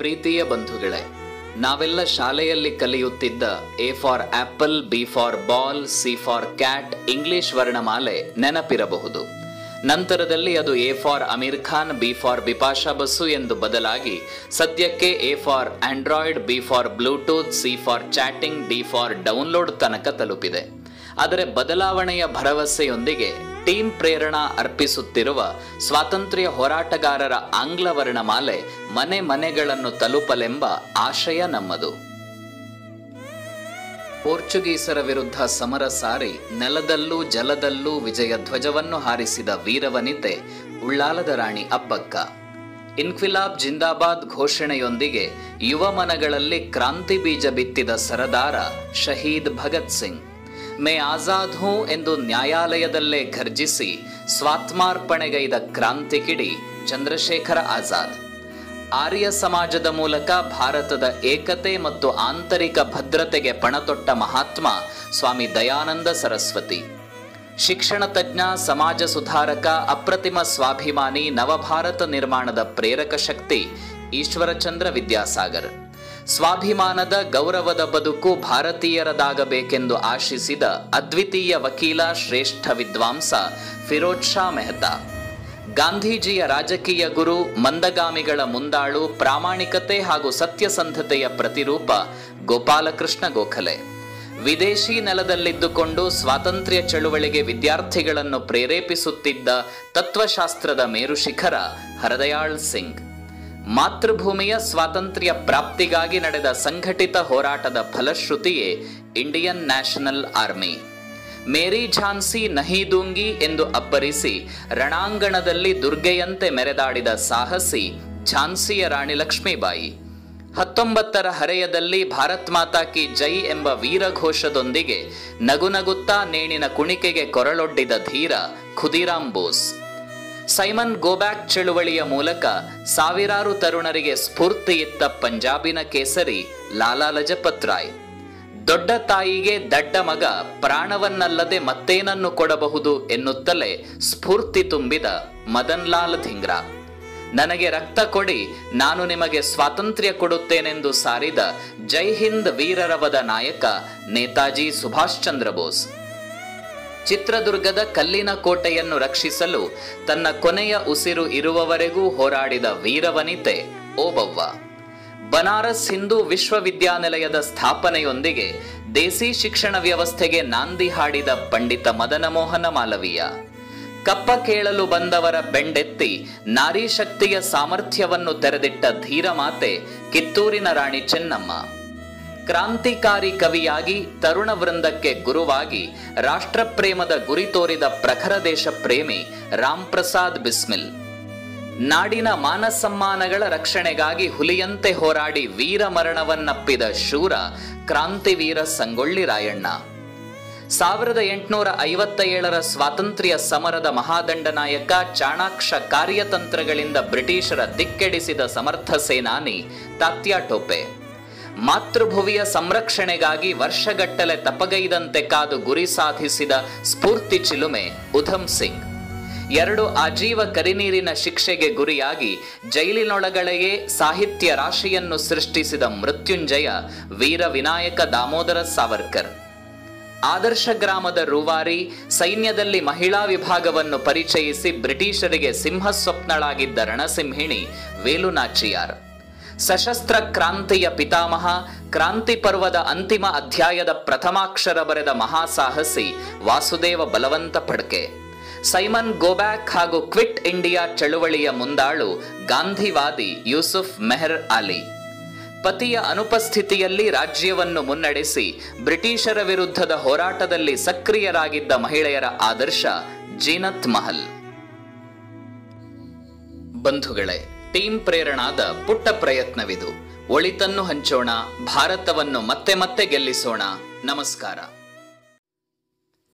ಪ್ರೀತಿಯ ಬಂಧುಗಳೇ ನಾವೆಲ್ಲ ಶಾಲೆಯಲ್ಲಿ ಕಲಿಯುತ್ತಿದ್ದ A for apple B for ball C for cat English ವರ್ಣಮಾಲೆ ನೆನಪಿರಬಹುದು ನಂತರದಲ್ಲಿ ಅದು A for Aamir Khan B for Bipasha Basu ಎಂದು ಬದಲಾಗಿ ಸದ್ಯಕ್ಕೆ A for android B for bluetooth C for chatting D for download ತನಕ ತಲುಪಿದೆ ಆದರೆ ಬದಲಾವಣೆಯ ಭರವಸೆಯೊಂದಿಗೆ ಟೀಮ್ ಪ್ರೇರಣಾ ಅರ್ಪಿಸುತ್ತಿರುವ ಸ್ವಾತಂತ್ರ್ಯ ಹೋರಾಟಗಾರರ ಆಂಗ್ಲ ವರ್ಣಮಾಲೆ ಮನೆ ಮನೆಗಳನ್ನು ತಲುಪಲೆಂಬ ಆಶಯ ನಮ್ಮದು ಪೋರ್ಚುಗೀಸರ ವಿರುದ್ಧ ಸಮರ ಸಾರಿ ನೆಲದಲ್ಲೂ ಜಲದಲ್ಲೂ ವಿಜಯ ಧ್ವಜವನ್ನು ಹಾರಿಸಿದ ವೀರವನಿತೆ ಉಳ್ಳಾಲದ ರಾಣಿ ಅಬ್ಬಕ್ಕ ಇನ್ಕ್ವಿಲಾಬ್ ಜಿಂದಾಬಾದ್ ಘೋಷಣೆಯೊಂದಿಗೆ ಯುವ ಮನಗಳಲ್ಲಿ ಕ್ರಾಂತಿ ಬೀಜ ಬಿತ್ತಿದ ಸರದಾರ ಶಹೀದ್ ಭಗತ್ ಸಿಂಗ್ ಮೇ ಆಜಾದ್ ಹೂ ಎಂದು ನ್ಯಾಯಾಲಯದಲ್ಲೇ ಘರ್ಜಿಸಿ ಸ್ವಾತ್ಮಾರ್ಪಣೆಗೈದ ಕ್ರಾಂತಿಕಿಡಿ ಚಂದ್ರಶೇಖರ ಆಜಾದ್ ಆರ್ಯ ಸಮಾಜದ ಮೂಲಕ ಭಾರತದ ಏಕತೆ ಮತ್ತು ಆಂತರಿಕ ಭದ್ರತೆಗೆ ಪಣತೊಟ್ಟ ಮಹಾತ್ಮ ಸ್ವಾಮಿ ದಯಾನಂದ ಸರಸ್ವತಿ ಶಿಕ್ಷಣ ತಜ್ಞ ಸಮಾಜ ಸುಧಾರಕ ಅಪ್ರತಿಮ ಸ್ವಾಭಿಮಾನಿ ನವಭಾರತ ನಿರ್ಮಾಣದ ಪ್ರೇರಕ ಶಕ್ತಿ ಈಶ್ವರಚಂದ್ರ ವಿದ್ಯಾಸಾಗರ್ ಸ್ವಾಭಿಮಾನದ ಗೌರವದ ಬದುಕು ಭಾರತೀಯರದಾಗಬೇಕೆಂದು ಆಶಿಸಿದ ಅದ್ವಿತೀಯ ವಕೀಲ ಶ್ರೇಷ್ಠ ವಿದ್ವಾಂಸ ಫಿರೋಜ್ ಶಾ ಮೆಹ್ತಾ ಗಾಂಧೀಜಿಯ ರಾಜಕೀಯ ಗುರು ಮಂದಗಾಮಿಗಳ ಮುಂದಾಳು ಪ್ರಾಮಾಣಿಕತೆ ಹಾಗೂ ಸತ್ಯಸಂಧತೆಯ ಪ್ರತಿರೂಪ ಗೋಪಾಲಕೃಷ್ಣ ಗೋಖಲೆ ವಿದೇಶಿ ನೆಲದಲ್ಲಿದ್ದುಕೊಂಡು ಸ್ವಾತಂತ್ರ್ಯ ಚಳುವಳಿಗೆ ವಿದ್ಯಾರ್ಥಿಗಳನ್ನು ಪ್ರೇರೇಪಿಸುತ್ತಿದ್ದ ತತ್ವಶಾಸ್ತ್ರದ ಮೇರು ಶಿಖರ ಹರದಯಾಳ್ ಸಿಂಗ್ ಮಾತೃಭೂಮಿಯ ಸ್ವಾತಂತ್ರ್ಯ ಪ್ರಾಪ್ತಿಗಾಗಿ ನಡೆದ ಸಂಘಟಿತ ಹೋರಾಟದ ಫಲಶ್ರುತಿಯೇ ಇಂಡಿಯನ್ ನ್ಯಾಷನಲ್ ಆರ್ಮಿ ಮೇರಿ ಝಾನ್ಸಿ ನಹಿದೂಂಗಿ ಎಂದು ಅಬ್ಬರಿಸಿ ರಣಾಂಗಣದಲ್ಲಿ ದುರ್ಗೆಯಂತೆ ಮೆರೆದಾಡಿದ ಸಾಹಸಿ ಝಾನ್ಸಿಯ ರಾಣಿ ಲಕ್ಷ್ಮೀಬಾಯಿ ಹತ್ತೊಂಬತ್ತರ ಹರೆಯದಲ್ಲಿ ಭಾರತ್ ಮಾತಾ ಕಿ ಜೈ ಎಂಬ ವೀರಘೋಷದೊಂದಿಗೆ ನಗುನಗುತ್ತಾ ನೇಣಿನ ಕುಣಿಕೆಗೆ ಕೊರಳೊಡ್ಡಿದ ಧೀರ ಖುದಿರಾಮ್ ಬೋಸ್ ಸೈಮನ್ ಗೋಬ್ಯಾಕ್ ಚಳುವಳಿಯ ಮೂಲಕ ಸಾವಿರಾರು ತರುಣರಿಗೆ ಸ್ಫೂರ್ತಿಯಿತ್ತ ಪಂಜಾಬಿನ ಕೇಸರಿ ಲಾಲಾ ಲಜಪತ್ ರಾಯ್ ದೊಡ್ಡ ತಾಯಿಗೆ ದಡ್ಡ ಮಗ ಪ್ರಾಣವನ್ನಲ್ಲದೆ ಮತ್ತೇನನ್ನು ಕೊಡಬಹುದು ಎನ್ನುತ್ತಲೇ ಸ್ಫೂರ್ತಿ ತುಂಬಿದ ಮದನ್ ಲಾಲ್ ಧಿಂಗ್ರಾ ನನಗೆ ರಕ್ತ ಕೊಡಿ ನಾನು ನಿಮಗೆ ಸ್ವಾತಂತ್ರ್ಯ ಕೊಡುತ್ತೇನೆಂದು ಸಾರಿದ ಜೈ ಹಿಂದ್ ವೀರರವದ ನಾಯಕ ನೇತಾಜಿ ಸುಭಾಷ್ ಚಂದ್ರ ಬೋಸ್ ಚಿತ್ರದುರ್ಗದ ಕಲ್ಲಿನ ಕೋಟೆಯನ್ನು ರಕ್ಷಿಸಲು ತನ್ನ ಕೊನೆಯ ಉಸಿರು ಇರುವವರೆಗೂ ಹೋರಾಡಿದ ವೀರವನಿತೆ ಓಬವ್ವ ಬನಾರಸ್ ಹಿಂದೂ ವಿಶ್ವವಿದ್ಯಾನಿಲಯದ ಸ್ಥಾಪನೆಯೊಂದಿಗೆ ದೇಸಿ ಶಿಕ್ಷಣ ವ್ಯವಸ್ಥೆಗೆ ನಾಂದಿ ಹಾಡಿದ ಪಂಡಿತ ಮದನ ಮೋಹನ ಮಾಲವೀಯ ಕಪ್ಪ ಕೇಳಲು ಬಂದವರ ಬೆಂಡೆತ್ತಿ ನಾರಿ ಶಕ್ತಿಯ ಸಾಮರ್ಥ್ಯವನ್ನು ತೆರೆದಿಟ್ಟ ಧೀರಮಾತೆ ಕಿತ್ತೂರಿನ ರಾಣಿ ಚೆನ್ನಮ್ಮ ಕ್ರಾಂತಿಕಾರಿ ಕವಿಯಾಗಿ ತರುಣ ವೃಂದಕ್ಕೆ ಗುರುವಾಗಿ ರಾಷ್ಟ್ರಪ್ರೇಮದ ಗುರಿ ತೋರಿದ ಪ್ರಖರ ದೇಶ ಪ್ರೇಮಿ ರಾಮ್ ಪ್ರಸಾದ್ ಬಿಸ್ಮಿಲ್ ನಾಡಿನ ಮಾನಸಮ್ಮಾನಗಳ ರಕ್ಷಣೆಗಾಗಿ ಹುಲಿಯಂತೆ ಹೋರಾಡಿ ವೀರ ಮರಣವನ್ನಪ್ಪಿದ ಶೂರ ಕ್ರಾಂತಿವೀರ ಸಂಗೊಳ್ಳಿ ರಾಯಣ್ಣ ಸಾವಿರದ ಎಂಟುನೂರ ಐವತ್ತ ಏಳರ ಸ್ವಾತಂತ್ರ್ಯ ಸಮರದ ಮಹಾದಂಡ ನಾಯಕ ಚಾಣಾಕ್ಷ ಕಾರ್ಯತಂತ್ರಗಳಿಂದ ಬ್ರಿಟಿಷರ ದಿಕ್ಕೆಡಿಸಿದ ಸಮರ್ಥ ಸೇನಾನಿ ತಾತ್ಯಾ ಟೋಪೆ ಮಾತೃಭುವಿಯ ಸಂರಕ್ಷಣೆಗಾಗಿ ವರ್ಷಗಟ್ಟಲೆ ತಪಗೈದಂತೆ ಕಾದು ಗುರಿ ಸಾಧಿಸಿದ ಸ್ಫೂರ್ತಿ ಚಿಲುಮೆ ಉಧಮ್ ಸಿಂಗ್ ಎರಡು ಆಜೀವ ಕರಿನೀರಿನ ಶಿಕ್ಷೆಗೆ ಗುರಿಯಾಗಿ ಜೈಲಿನೊಳಗಳೆಯೇ ಸಾಹಿತ್ಯ ರಾಶಿಯನ್ನು ಸೃಷ್ಟಿಸಿದ ಮೃತ್ಯುಂಜಯ ವೀರ ವಿನಾಯಕ ದಾಮೋದರ ಸಾವರ್ಕರ್ ಆದರ್ಶ ಗ್ರಾಮದ ರೂವಾರಿ ಸೈನ್ಯದಲ್ಲಿ ಮಹಿಳಾ ವಿಭಾಗವನ್ನು ಪರಿಚಯಿಸಿ ಬ್ರಿಟಿಷರಿಗೆ ಸಿಂಹಸ್ವಪ್ನಳಾಗಿದ್ದ ರಣಸಿಂಹಿಣಿ ವೇಲು ನಾಚಿಯಾರ್ ಸಶಸ್ತ್ರ ಕ್ರಾಂತಿಯ ಪಿತಾಮಹ ಕ್ರಾಂತಿ ಪರ್ವದ ಅಂತಿಮ ಅಧ್ಯಾಯದ ಪ್ರಥಮಾಕ್ಷರ ಬರೆದ ಮಹಾಸಾಹಸಿ ವಾಸುದೇವ ಬಲವಂತ ಪಡ್ಕೆ ಸೈಮನ್ ಗೋಬ್ಯಾಕ್ ಹಾಗೂ ಕ್ವಿಟ್ ಇಂಡಿಯಾ ಚಳುವಳಿಯ ಮುಂದಾಳು ಗಾಂಧಿವಾದಿ ಯೂಸುಫ್ ಮೆಹರ್ ಅಲಿ ಪತಿಯ ಅನುಪಸ್ಥಿತಿಯಲ್ಲಿ ರಾಜ್ಯವನ್ನು ಮುನ್ನಡೆಸಿ ಬ್ರಿಟಿಷರ ವಿರುದ್ಧದ ಹೋರಾಟದಲ್ಲಿ ಸಕ್ರಿಯರಾಗಿದ್ದ ಮಹಿಳೆಯರ ಆದರ್ಶ ಜೀನತ್ ಮಹಲ್ ಬಂಧುಗಳೇ ಟೀಮ್ ಪ್ರೇರಣಾದ ಪುಟ್ಟ ಪ್ರಯತ್ನವಿದು ಒಳಿತನ್ನು ಹಂಚೋಣ ಭಾರತವನ್ನು ಮತ್ತೆ ಮತ್ತೆ ಗೆಲ್ಲಿಸೋಣ ನಮಸ್ಕಾರ